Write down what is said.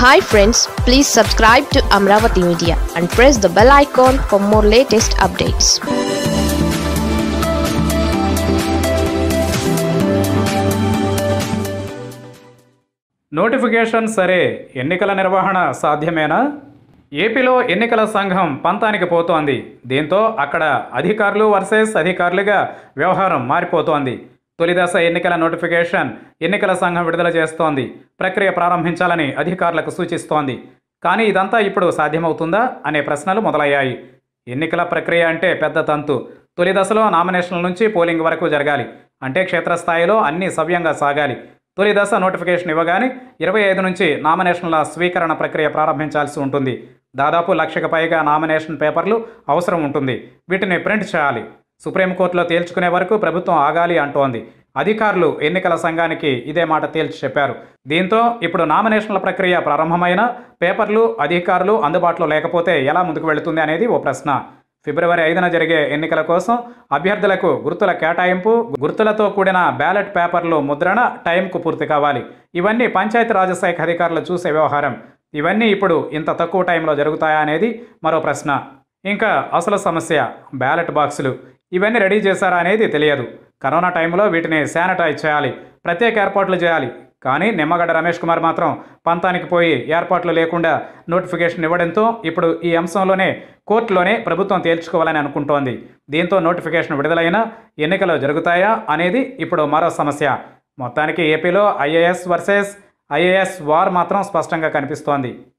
hi friends please subscribe to Amaravati media and press the bell icon for more latest updates notification సరే ఎన్నికల నిర్వహణ సాధ్యమేనా ఏపీలో ఎన్నికల సంఘం పంతానికి పోతోంది దీంతో అక్కడ అధికారులు వర్సెస్ అధికారులుగా వ్యవహారం మారిపోతోంది తొలిదశ ఎన్నికల నోటిఫికేషన్ ఎన్నికల సంఘం విడుదల చేస్తోంది ప్రక్రియ ప్రారంభించాలని అధికారులకు సూచిస్తోంది కానీ ఇదంతా ఇప్పుడు సాధ్యమవుతుందా అనే ప్రశ్నలు మొదలయ్యాయి ఎన్నికల ప్రక్రియ అంటే పెద్ద తంతు తొలి దశలో నామినేషన్ల నుంచి పోలింగ్ వరకు జరగాలి అంటే క్షేత్రస్థాయిలో అన్నీ సవ్యంగా సాగాలి తొలి దశ నోటిఫికేషన్ ఇవ్వగానే ఇరవై ఐదు నుంచి నామినేషన్ల స్వీకరణ ప్రక్రియ ప్రారంభించాల్సి ఉంటుంది దాదాపు లక్షకు పైగా నామినేషన్ పేపర్లు అవసరం ఉంటుంది వీటిని ప్రింట్ చేయాలి సుప్రీంకోర్టులో తేల్చుకునే వరకు ప్రభుత్వం ఆగాలి అంటోంది అధికారులు ఎన్నికల సంఘానికి ఇదే మాట తేల్చి చెప్పారు దీంతో ఇప్పుడు నామినేషన్ల ప్రక్రియ ప్రారంభమైన పేపర్లు అధికారులు అందుబాటులో లేకపోతే ఎలా ముందుకు వెళుతుంది అనేది ఓ ప్రశ్న ఫిబ్రవరి ఐదున జరిగే ఎన్నికల కోసం అభ్యర్థులకు గుర్తుల కేటాయింపు గుర్తులతో కూడిన బ్యాలెట్ పేపర్లు ముద్రణ టైంకు పూర్తి కావాలి ఇవన్నీ పంచాయతీరాజ్ శాఖ అధికారులు చూసే వ్యవహారం ఇవన్నీ ఇప్పుడు ఇంత తక్కువ టైంలో జరుగుతాయా అనేది మరో ప్రశ్న ఇంకా అసలు సమస్య బ్యాలెట్ బాక్సులు ఇవన్నీ రెడీ చేశారా అనేది తెలియదు కరోనా టైంలో వీటిని శానిటైజ్ చేయాలి ప్రత్యేక ఏర్పాట్లు చేయాలి కానీ నిమ్మగడ్డ రమేష్ కుమార్ మాత్రం పంతానికి పోయి ఏర్పాట్లు లేకుండా నోటిఫికేషన్ ఇవ్వడంతో ఇప్పుడు ఈ అంశంలోనే కోర్టులోనే ప్రభుత్వం తేల్చుకోవాలని అనుకుంటోంది దీంతో నోటిఫికేషన్ విడుదలైన ఎన్నికలు జరుగుతాయా అనేది ఇప్పుడు మరో సమస్య మొత్తానికి ఏపీలో ఐఏఎస్ వర్సెస్ ఐఏఎస్ వార్ మాత్రం స్పష్టంగా కనిపిస్తోంది